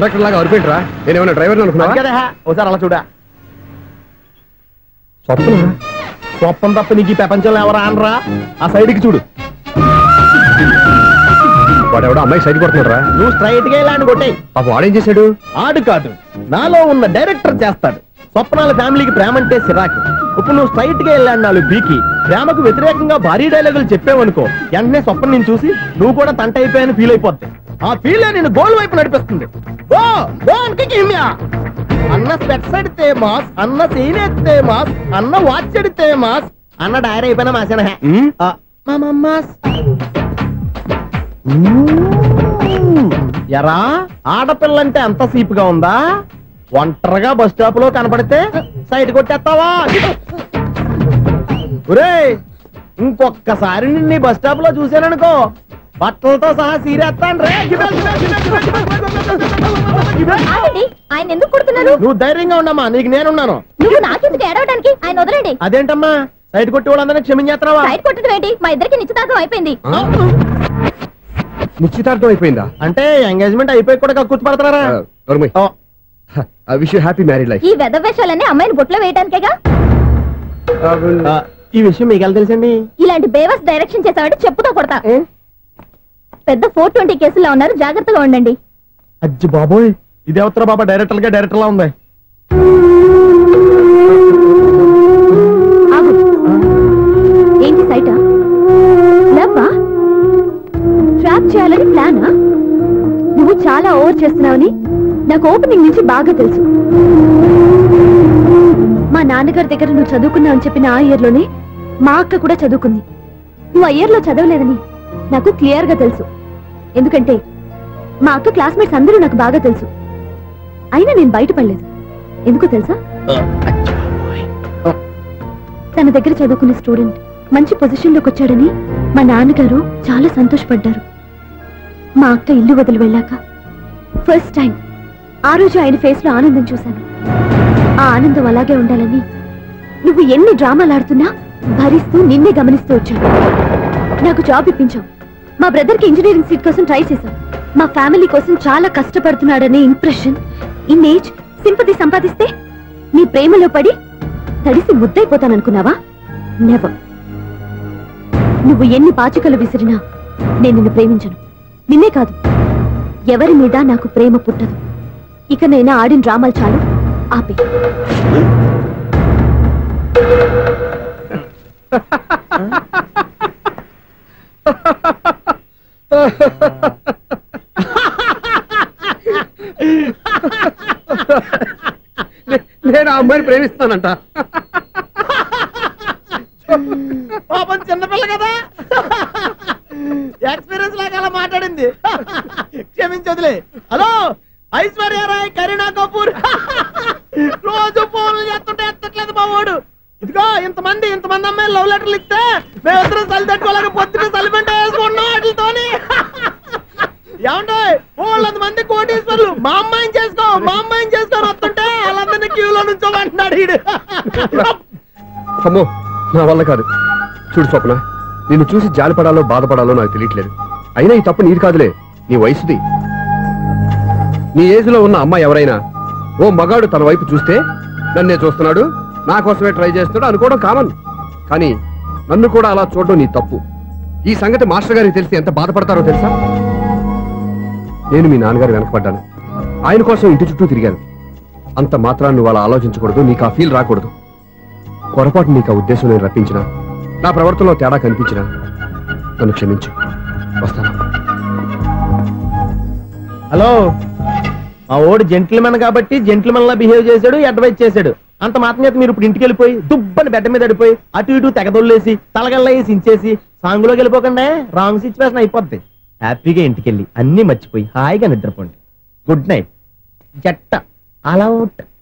Conductor లాగా అరిపోయింట్రా నేను ఏమైనా డ్రైవర్ అనుకున్నా కదా ఒకసారి అలా చూడా స్వప్న స్వప్నం తప్ప నీకు ఈ ప్రపంచంలో ఎవరా అనరా ఆ సైడ్కి చూడు వాడు ఎవడో అమ్మాయి సైడ్ కొడుతున్నారా నువ్వు స్ట్రైట్ గా ఇలాంటి కొట్టాయి పాప వాడేం చేశాడు ఆడు కాదు నాలో ఉన్న డైరెక్టర్ చేస్తాడు స్వప్నాల ఫ్యామిలీకి ప్రేమ అంటే సిరాకు ఇప్పుడు నువ్వు స్ట్రైట్ గా వెళ్ళాడు నాలుగు బీకి ప్రేమకు వ్యతిరేకంగా భారీ డైలాగులు చెప్పావనుకో వెంటనే స్వప్న నేను చూసి నువ్వు కూడా తంట అయిపోయాని ఫీల్ అయిపోద్ది ఆ ఫీల్ నేను గోల్ వైపు నడిపిస్తుంది ఓ ఓ అంకికి హిమ్యా. అన్న స్పెట్స్ ఎడితే మాస్ అన్న సీన్ ఎత్తే మాస్ అన్న వాచ్ ఎడితే మాస్ అన్న డైరీ అయిపోయినా మాసిన ఉమ్, మాస్ ఎరా ఆడపిల్లంటే అంత సీపుగా ఉందా ఒంటరిగా బస్ స్టాప్ లో కనపడితే సైడ్ కొట్టేస్తావా ఒరేయ్ ఇంకొక్కసారి నిన్ను బస్ స్టాప్ లో చూశాననుకో బట్టలతో సహా సీరేస్తాను రే గిబెల్, గిబెల్, గిబెల్, గిబెల్, గిబెల్, గిబెల్, గిబెల్, గిబెల్. ఆగండి ఆయన ఎందుకు కొడుతున్నారు నువ్వు ధైర్యంగా ఉండమ్మా నీకు నేనున్నాను నువ్వు నాకెందుకు ఏడవడానికి ఆయన వదలండి అదేంటమ్మా సైడ్ కొట్టి వాళ్ళందరినీ క్షమించేస్తున్నావా సైడ్ కొట్టడం ఏంటి మా ఇద్దరికి నిశ్చితార్థం అయిపోయింది ఆ? నిశ్చితార్థం అయిపోయిందా అంటే ఎంగేజ్మెంట్ అయిపోయి కూడా కక్కుర్తి పడుతున్నారా I wish you happy married life ఈ వెద వేషాలన్నీ అమ్మాయిని బుట్లో వేయడానికేగా ఆ, ఈ విషయం మీకు ఎలా తెలుసండి ఇలాంటి బేవస్ డైరెక్షన్ చేసావంటే చెప్పుతో కొడతా పెద్ద ఫోర్ ట్వంటీ కేసుల్లో ఉన్నారు జాగ్రత్తగా ఉండండి అజ్జి బాబోయ్ ఇది అవతర బాబా డైరెక్టర్ గా డైరెక్టర్ లా ఉంది ఆగు ఏంటి సైటా లవ్వా ట్రాప్ చేయాలని ప్లానా నువ్వు చాలా ఓవర్ చేస్తున్నావని నాకు ఓపెనింగ్ నుంచి బాగా తెలుసు మా నాన్నగారి దగ్గర నువ్వు చదువుకున్నావు అని చెప్పిన ఆ ఇయర్ లోనే మా అక్క కూడా చదువుకుంది నువ్వు ఆ ఇయర్ లో చదవలేదని నాకు క్లియర్ గా తెలుసు ఎందుకంటే మా అక్క క్లాస్మేట్స్ అందరూ నాకు బాగా తెలుసు అయినా నేను బయటపడలేదు ఎందుకో తెలుసా తన దగ్గర చదువుకునే స్టూడెంట్ మంచి పొజిషన్ లోకి వచ్చాడని మా నాన్నగారు చాలా సంతోషపడ్డారు మా అక్క ఇల్లు వదిలి వెళ్ళాక ఫస్ట్ టైం ఆ రోజు ఆయన ఫేస్ లో ఆనందం చూశాను ఆ ఆనందం అలాగే ఉండాలని నువ్వు ఎన్ని డ్రామాలు ఆడుతున్నా భరిస్తూ నిన్నే గమనిస్తూ వచ్చావు నాకు జాబ్ ఇప్పించావు మా బ్రదర్ కి ఇంజనీరింగ్ సీట్ కోసం ట్రై చేశావు మా ఫ్యామిలీ కోసం చాలా కష్టపడుతున్నాడనే ఇంప్రెషన్ ఇమేజ్ సింపతి సంపాదిస్తే నీ ప్రేమలో పడి తడిసి ముద్దైపోతాననుకున్నావా నెవర్ నువ్వు ఎన్ని పాచికలు విసిరినా నేను నిన్ను ప్రేమించను నిన్నే కాదు ఎవరి మీద నాకు ప్రేమ పుట్టదు ఇక నేను ఆడిన డ్రామాలు చాలు ఆపే నేను ఆ అమ్మాయిని ప్రేమిస్తానంట పాపం చిన్నపిల్ల కదా ఎక్స్పీరియన్స్ లాగా అలా మాట్లాడింది క్షమించదులే హలో ఐశ్వర్య రాయ్ కరీనా కపూర్ రోజు ఫోన్లు చేస్తుంటే ఎత్తట్లేదు మా వాడు ఇదిగో ఇంతమంది ఇంతమంది అమ్మాయిలు లవ్ లెటర్లు ఇస్తే మేమిద్దరం చలి తట్టుకోలేక పొద్దున చలిపెంట వేసుకున్నాం వాటితోని ఏమంటే వాళ్ళంత మంది కోటీశ్వర్లు మా అమ్మాయిని చేసుకో మా అమ్మాయిని చేసుకొని వస్తుంటే వాళ్ళందరినీ క్యూలో నుంచోమంటున్నాడు ఈడు అమ్మో నా వల్ల కాదు చూడు స్వప్న నిన్ను చూసి జాలిపడాలో బాధపడాలో నాకు తెలియట్లేదు అయినా ఈ తప్పు నీది కాదులే నీ వయసుది నీ ఏజ్ లో ఉన్న అమ్మాయి ఎవరైనా ఓ మగాడు తన వైపు చూస్తే నన్నే చూస్తున్నాడు నా కోసమే ట్రై చేస్తున్నాడు అనుకోవడం కామన్ కానీ నన్ను కూడా అలా చూడడం నీ తప్పు ఈ సంగతి మాస్టర్ గారికి తెలిసి ఎంత బాధపడతారో తెలుసా నేను మీ నాన్నగారు వెనకపడ్డాను ఆయన కోసం ఇంటి చుట్టూ తిరిగాను అంత మాత్రాన్ని నువ్వు అలా ఆలోచించకూడదు నీకు ఆ ఫీల్ రాకూడదు పొరపాటు నీకు ఆ ఉద్దేశం నేను రప్పించిన నా ప్రవర్తనలో తేడా కనిపించిన నన్ను క్షమించు వస్తాను హలో మా ఓడు జెంటిల్మెన్ కాబట్టి జెంటిల్మెన్ లా బిహేవ్ చేశాడు అడ్వైజ్ చేశాడు అంత మాత్రం చేత మీరు ఇప్పుడు ఇంటికి వెళ్ళిపోయి దుబ్బని బెడ్ మీద పడిపోయి అటు ఇటు తెగదొల్లేసి తలగల్లా వేసి ఇంచేసి సాంగులోకి వెళ్ళిపోకుండా రాంగ్ సిచ్యువేషన్ అయిపోద్ది హ్యాపీగా ఇంటికి వెళ్ళి అన్ని మర్చిపోయి హాయిగా నిద్రపోండి గుడ్ నైట్ జట్ట అలా అవుట్